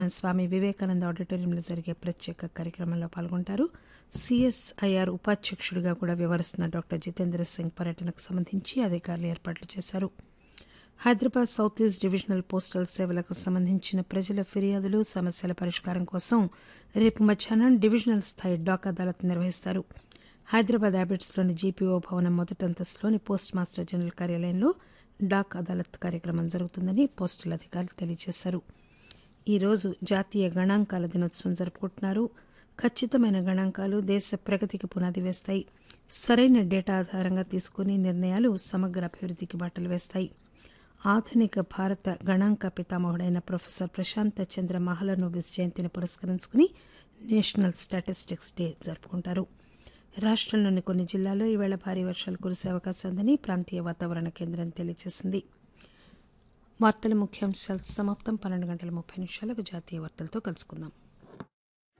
స్వామి వివేకానంద ఆడిటోరియంలో జరిగే ప్రత్యేక కార్యక్రమంలో పాల్గొంటారు సిఎస్ఐఆర్ ఉపాధ్యక్షుడిగా కూడా వ్యవహరిస్తున్న డాక్టర్ జితేంద్ర సింగ్ పర్యటనకు సంబంధించి అధికారులు ఏర్పాట్లు చేశారు Hyderabad south east divisional postal సేవలకు సంబంధించిన ప్రజల ఫిర్యాదులు సమస్యల పరిష్కారం కోసం రేపు మధ్యాహ్నం డివిజనల్ స్థాయి డాక్ అదాలత్ నిర్వహిస్తారు హైదరాబాద్ హ్యాబిట్స్లోని జీపీఓ భవనం మొదటి అంతస్తులోని పోస్ట్ మాస్టర్ జనరల్ కార్యాలయంలో డాక్ అదాలత్ కార్యక్రమం జరుగుతుందని పోస్టల్ అధికారులు తెలియజేశారు ఈరోజు జాతీయ గణాంకాల దినోత్సవం జరుపుకుంటున్నారు ఖచ్చితమైన గణాంకాలు దేశ ప్రగతికి పునాది వేస్తాయి సరైన డేటా ఆధారంగా తీసుకుని నిర్ణయాలు సమగ్ర అభివృద్ధికి బాటలు వేస్తాయి ఆధునిక భారత గణాంక పితామహుడైన ప్రొఫెసర్ ప్రశాంత్ చంద్ర మహలనోబిస్ జయంతిని పురస్కరించుకుని నేషనల్ స్టాటిస్టిక్స్ డే జరుపుకుంటారు రాష్టంలోని కొన్ని జిల్లాల్లో ఈవేళ భారీ వర్షాలు కురిసే అవకాశం ఉందని ప్రాంతీయ వాతావరణ కేంద్రం తెలియజేసింది వార్తల ముఖ్యాంశాలు సమాప్తం పన్నెండు గంటల ముప్పై నిమిషాలకు జాతీయ వార్తలతో కలుసుకుందాం